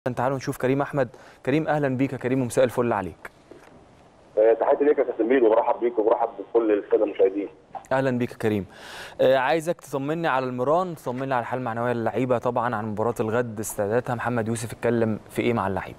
تعالوا نشوف كريم احمد كريم اهلا بيك يا كريم ومساء الفل عليك آه، تحياتي ليك يا كابتن ميدو وبرحب بيك وبرحب بكل الساده المشاهدين اهلا بيك يا كريم آه عايزك تطمني على المران تطمني على الحاله المعنويه للعيبه طبعا عن مباراه الغد استعداداتها محمد يوسف اتكلم في ايه مع اللعيبه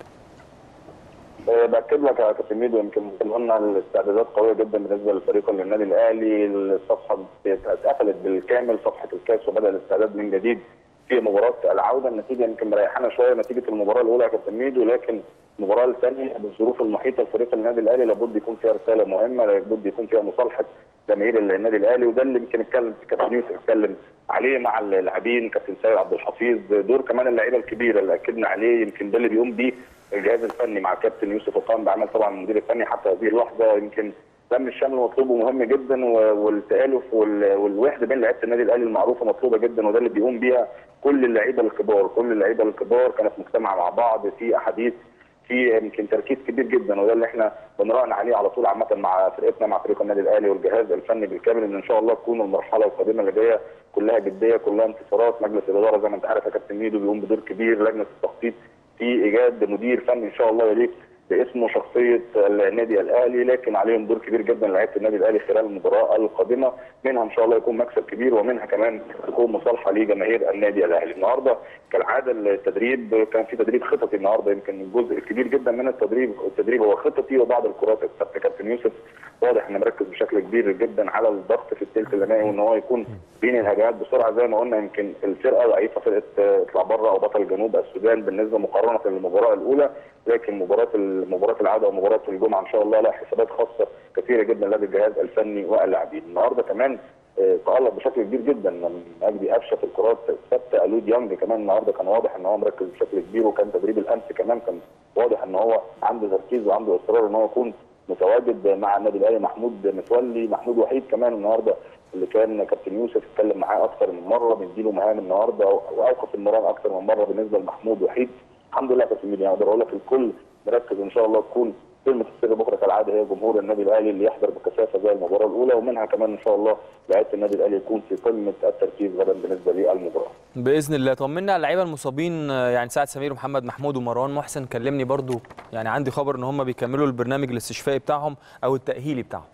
أه باكد لك يا كابتن ميدو يمكن قلنا الاستعدادات قويه جدا بالنسبه للفريق النادي الاهلي الصفحه اتقفلت بالكامل صفحه الكاس وبدا الاستعداد من جديد في مباراه العوده النتيجه يمكن مريحانا شويه نتيجه المباراه الاولى يا كابتن ميدو لكن المباراه الثانيه بالظروف المحيطه لفريق النادي الاهلي لابد يكون فيها رساله مهمه لابد يكون فيها مصالحه جماهير النادي الاهلي وده اللي يمكن اتكلم كابتن يوسف اتكلم عليه مع اللاعبين كابتن سيد عبد الحفيظ دور كمان اللعيبه الكبيره اللي اكدنا عليه يمكن ده اللي بيقوم بيه الجهاز الفني مع كابتن يوسف القائم بعمل طبعا المدير الفني حتى هذه اللحظه يمكن تم الشمل مطلوب ومهم جدا والتالف والوحده بين لعيبه النادي الاهلي المعروفه مطلوبه جدا وده اللي بيقوم بيها كل اللعيبه الكبار كل اللعيبه الكبار كانت مجتمعه مع بعض في احاديث في يمكن تركيز كبير جدا وده اللي احنا بنراهن عليه على طول عامه مع فرقتنا مع فريق النادي الاهلي والجهاز الفني بالكامل ان ان شاء الله تكون المرحله القادمه اللي جايه كلها جديه كلها انتصارات مجلس الاداره زي ما انت عارف يا كابتن ميدو بيقوم بدور كبير لجنه التخطيط في ايجاد مدير فني ان شاء الله يليق باسمه شخصيه النادي الاهلي لكن عليهم دور كبير جدا لعيبه النادي الاهلي خلال المباراه القادمه منها ان شاء الله يكون مكسب كبير ومنها كمان تكون مصالحه لجماهير النادي الاهلي النهارده كالعاده التدريب كان في تدريب خططي النهارده يمكن جزء كبير جدا من التدريب التدريب هو خططي وبعض الكرات الثابته كابتن يوسف واضح انه مركز بشكل كبير جدا على الضغط في الثلث الامامي وان هو يكون بين الهجمات بسرعه زي ما قلنا يمكن الفرقه ضعيفه فرقه اطلع بره او بطل جنوب السودان بالنسبه مقارنه للمباراه الاولى لكن مباراه مباراه العوده ومباراه الجمعه ان شاء الله لها حسابات خاصه كثيره جدا لدى الجهاز الفني واللاعبين النهارده كمان تألق بشكل كبير جدا من مجدي قفشه في الكرات الثابته الود يانج كمان النهارده كان واضح ان هو مركز بشكل كبير وكان تدريب الامس كمان كان واضح ان هو عنده تركيز وعنده اصرار ان هو يكون متواجد مع النادي الاهلي محمود متولي محمود وحيد كمان النهارده اللي كان كابتن يوسف اتكلم معاه اكثر من مره بنديله مهام النهارده واوقف المران اكثر من مره بالنسبه لمحمود وحيد الحمد لله كابتن ميدو يعني اقدر اقول لك الكل مركز ان شاء الله تكون كلمه السر بكره كالعاده هي جمهور النادي الاهلي اللي يحضر بكثافه زي المباراه الاولى ومنها كمان ان شاء الله لعيبه النادي الاهلي يكون في قمه التركيز غدا بالنسبه للمباراه. باذن الله طمنا على اللعيبه المصابين يعني سعد سمير ومحمد محمود ومروان محسن كلمني برضو يعني عندي خبر ان هم بيكملوا البرنامج الاستشفائي بتاعهم او التاهيلي بتاعهم.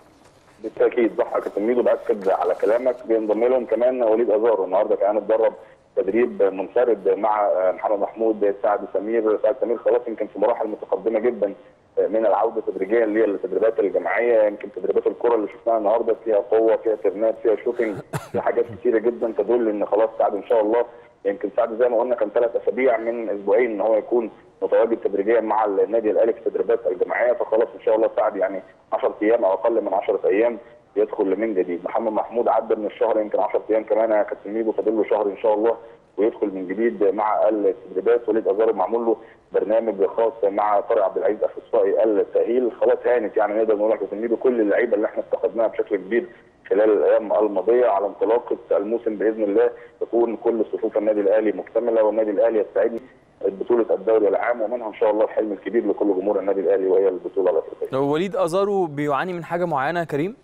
بالتاكيد صح يا كابتن ميدو باكد على كلامك بينضم لهم كمان وليد ازار النهارده كان اتدرب تدريب منفرد مع محمد محمود سعد سمير سعد سمير خلاص يمكن في مراحل متقدمه جدا من العوده تدريجيا للتدريبات الجماعيه يمكن تدريبات الكره اللي شفناها النهارده فيها قوه فيها ترنات فيها شوتنج فيها حاجات كثيره جدا تدل ان خلاص سعد ان شاء الله يمكن سعد زي ما قلنا كان ثلاث اسابيع من اسبوعين ان هو يكون متواجد تدريجيا مع النادي الاهلي في التدريبات الجماعيه فخلاص ان شاء الله سعد يعني 10 ايام او اقل من 10 ايام يدخل من جديد محمد محمود عدى من الشهر يمكن 10 ايام كمان يا كابتن ميدو فاضل له شهر ان شاء الله ويدخل من جديد مع التدريبات وليد ازار معمول له برنامج خاص مع طارق عبد العزيز اخصائي التاهيل خلاص هانت يعني نقدر نقول لك يا كل اللعيبه اللي احنا افتقدناها بشكل كبير خلال الايام الماضيه على انطلاقه الموسم باذن الله تكون كل صفوف النادي الاهلي مكتمله والنادي الاهلي يستعد بطوله الدوري العام ومنها ان شاء الله الحلم الكبير لكل جمهور النادي الاهلي وهي البطوله الافريقيه. وليد ازارو بيعاني من حاجه معينه يا كريم؟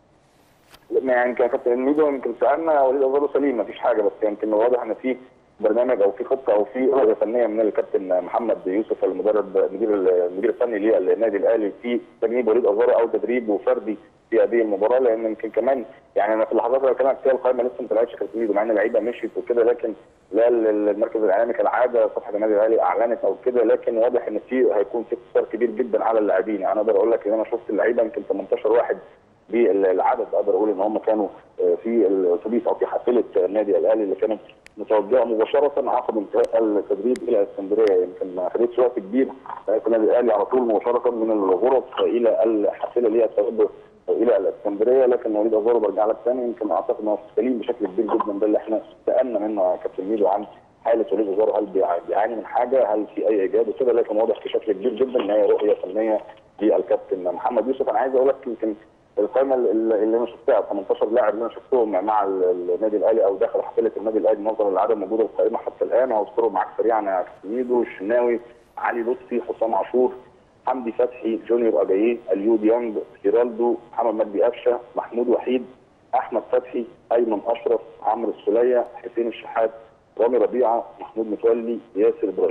يعني كابتن ميدو يمكن سالنا وليد ازارو سليم مفيش حاجه بس يمكن واضح ان في برنامج او في خطه او في رؤيه فنيه من الكابتن محمد يوسف المدرب مدير المدير الفني للنادي الاهلي في تجنيب وليد ازارو او تدريب فردي في هذه المباراه لان يمكن كمان يعني انا في اللحظات اللي بكلمك فيها القائمه لسه ما طلعتش كابتن مع ان اللعيبه مشيت وكده لكن لا المركز الاعلامي كالعاده صفحه النادي الاهلي اعلنت او كده لكن واضح ان في هيكون في اختصار كبير جدا على اللاعبين يعني انا اقدر اقول لك ان انا شفت اللعيبه يمكن 18 واحد بالعدد اقدر اقول ان هم كانوا في الاتوبيس او في حافله النادي الاهلي اللي كانت متوجهه مباشره عقب انتهاء التدريب الى اسكندريه يمكن ما خدتش وقت كبير النادي الاهلي على طول مباشره من الغرف الى الحافله اللي هي التوجه الى الاسكندريه لكن وليد ازارو برجع لك ثاني يمكن اعتقد ان هو سليم بشكل كبير جدا ده اللي احنا سالنا منه يا كابتن ميدو عن حاله وليد ازارو هل بيعاني من حاجه هل في اي اجابه كده لكن واضح بشكل كبير جدا ان هي رؤيه فنيه للكابتن محمد يوسف انا عايز اقول لك يمكن القائمه اللي انا شفتها 18 لاعب اللي انا شفتهم مع النادي الاهلي او داخل حافله النادي الاهلي نظرا لعدم وجود القائمه حتى الان هذكرهم معاك سريعا يا ميدو الشناوي علي لطفي حسام عاشور حمدي فتحي جونيور اجاييه اليو ديانج جيرالدو محمد مجدي قفشه محمود وحيد احمد فتحي ايمن اشرف عمرو السوليه حسين الشحات رامي ربيعه محمود متولي ياسر ابراهيم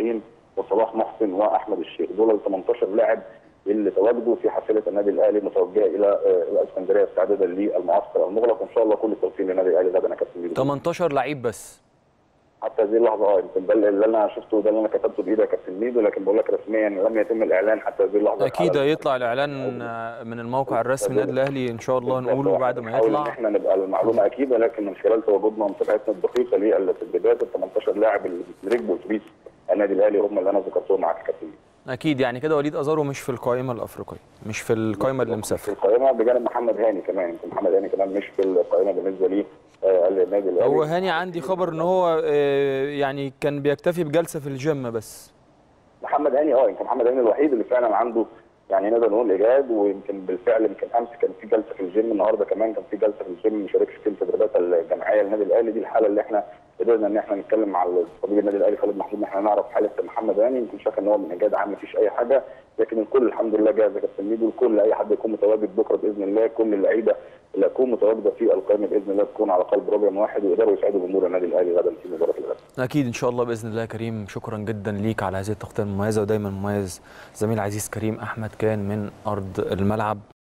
وصلاح محسن واحمد الشيخ دول ال 18 لاعب اللي تواجدوا في حافله النادي الاهلي متوجهه الى آه، الاسكندريه استعدادا للمعسكر المغلق وان شاء الله كل التوفيق للنادي الاهلي غدا يا كابتن ميدو 18 لعيب بس حتى هذه اللحظه اه يمكن ده اللي انا شفته ده اللي انا كتبته بايدي يا كابتن ميدو لكن بقول لك رسميا لم يتم الاعلان حتى هذه اللحظه اكيد على- هيطلع الاعلان آه، من الموقع الرسمي النادي الاهلي ان شاء الله نقوله بعد ما نحاول ان يطلع احنا نبقى المعلومه اكيده لكن من خلال تواجدنا ومتابعتنا الدقيقه للتدريبات ال 18 لاعب اللي ركبوا اتوبيس النادي الاهلي هم اللي انا ذكرتهم معاك يا كابتن ميدو. اكيد يعني كده وليد ازارو مش في القائمه الافريقيه مش في القائمه اللي في مسافر القائمه بجانب محمد هاني كمان يمكن محمد هاني كمان مش في القائمه بالنسبه لي آه، النادي الاهلي هو هاني عندي خبر ان هو آه، يعني كان بيكتفي بجلسه في الجيم بس محمد هاني اه يمكن محمد هاني الوحيد اللي فعلا عنده يعني نقدر نقول ايجاد ويمكن بالفعل يمكن امس كان في جلسه في الجيم النهارده كمان كان في جلسه في الجيم ما شاركش في التدريبات الجماعيه للنادي الاهلي دي الحاله اللي احنا قدرنا ان احنا نتكلم مع طبيب النادي الاهلي خالد محمود ان احنا نعرف حاله محمد هاني يمكن شايف ان هو من ايجاد عام مفيش اي حاجه لكن الكل الحمد لله جاهز يا كابتن ميدو الكل اي حد يكون متواجد بكره باذن الله كل اللعيبه اللي هتكون متواجده في القائمه باذن الله تكون على قلب رجل واحد ويقدروا يساعدوا جمهور النادي الاهلي غدا في مباراه الغد اكيد ان شاء الله باذن الله يا كريم شكرا جدا ليك على هذه التغطيه المميزه ودايما مميز زميل عزيز كريم احمد كان من ارض الملعب